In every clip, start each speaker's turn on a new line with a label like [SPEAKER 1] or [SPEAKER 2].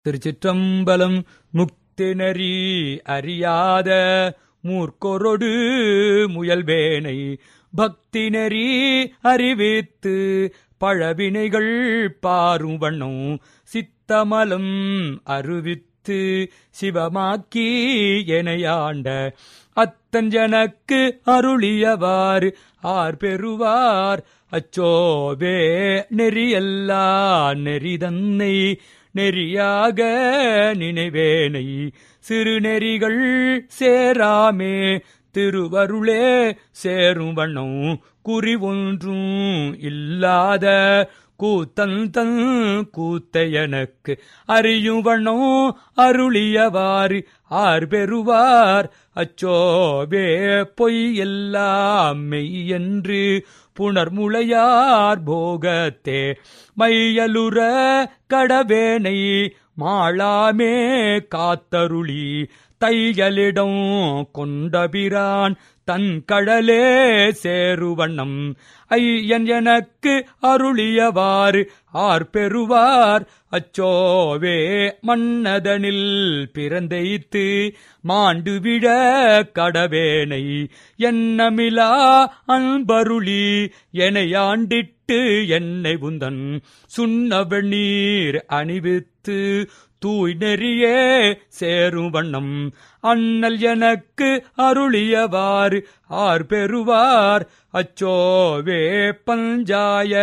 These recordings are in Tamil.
[SPEAKER 1] திருச்சிற்றம்பலம் முக்தினரி அறியாத மூர்க்கொரொடு முயல்வேனை பக்தி நெறி அறிவித்து பழவினைகள் பாரும் வண்ணம் சித்தமலம் அறிவித்து சிவமாக்கி எனையாண்ட அத்தஞ்சனக்கு அருளியவாறு ஆர் பெறுவார் அச்சோவே நெறியல்லா நெறிதன்னை நெறியாக நினைவேனை சிறுநெறிகள் சேராமே திருவருளே சேரும் வண்ணம் குறி ஒன்றும் இல்லாத கூத்தன் தன் கூத்த எனக்கு அறியும் வண்ணம் அருளியவாறு ஆர் பெறுவார் அச்சோவே பொய் எல்லாம் மெய் என்று புனர்முளையார் போகத்தே மையலுற கடவேனை மாளாமே காத்தருளி தையலிடம் கொண்டபிரான் தன் கடலே சேருவண்ணம் ஐயன் எனக்கு அருளியவாறு ஆர் பெறுவார் அச்சோவே மன்னதனில் பிறந்தைத்து மாண்டு விட கடவேனை என்னமிலா அன்பருளி எனையாண்டிட்டு என்னை உந்தன் சுண்ண வெண்ணீர் அணிவித்து தூய் நெறியே சேரும் வண்ணம் அண்ணல் எனக்கு அருளியவாறு ஆர் பெறுவார் அச்சோவே பஞ்சாய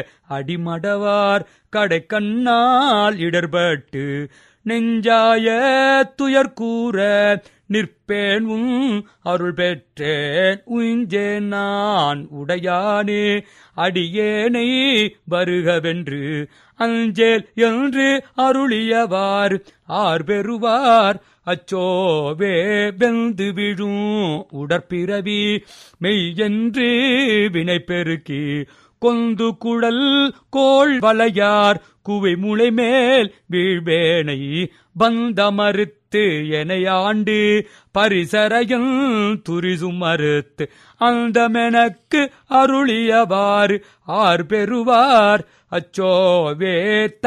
[SPEAKER 1] அடிமடவார் கடை கண்ணால் இடர்பட்டு நெஞ்சாய துயர் கூற நிற்பேன் உன் அருள் பெற்றேன் உஞ்சேன் நான் உடையானே அடியேனை வருகவென்று அஞ்சேல் என்று அருளியவார் ஆர் பெறுவார் அச்சோவே வெந்து விழும் உடற்பிறவி மெய் என்று வினை பெருக்கி கொந்து குழல் கோள் வளையார் குவை முளை மேல் வீழ்வேனை பந்த மறுத்து எனையாண்டு பரிசரையும் துரிசும் மறுத்து அந்த மெனக்கு அருளியவாறு ஆர் பெறுவார் அச்சோவே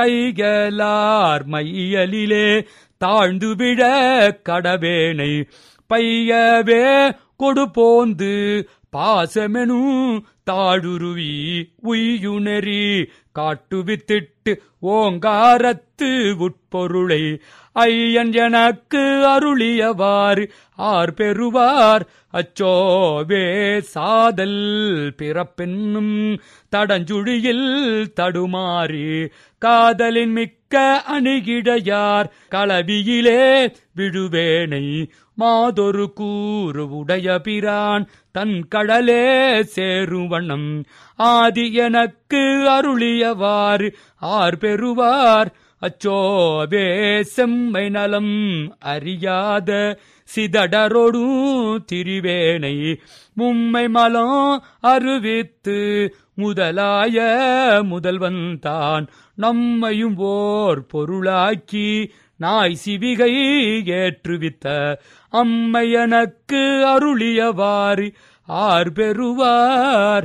[SPEAKER 1] தைகலார் மையலிலே தாழ்ந்து விட கடவேனை பையவே கொடுபோந்து பாசமெனும் தாடுருவி உய்யுணரி காட்டுவித்திட்டு ஓங்காரத்து உட்பொருளை ஐயன் எனக்கு அருளியவாறு ஆர் பெறுவார் அச்சோவே சாதல் பிறப்பென்னும் தடஞ்சுழியில் தடுமாறி காதலின் மிக்க அணுகிடையார் களவியிலே விழுவேனை மாதொரு கூறு உடைய பிரான் தன் கடலே சேரும் வண்ணம் ஆதி எனக்கு அருளியவாறு ஆர் பெறுவார் அச்சோவே செம்மை நலம் அறியாத சிதடரொடும் திரிவேனை மும்மை மலம் அறிவித்து முதலாய முதல்வன் தான் நம்மையும் ஓர் பொருளாக்கி நாய் சிவிகை ஏற்றுவித்த அம்மை எனக்கு அருளியவாறு ஆர் பெறுவார்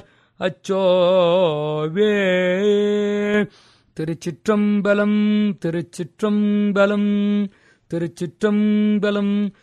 [SPEAKER 1] அச்சோவே திருச்சிற்றம்பலம் திருச்சிற்றம்பலம் திருச்சிற்றம்பலம்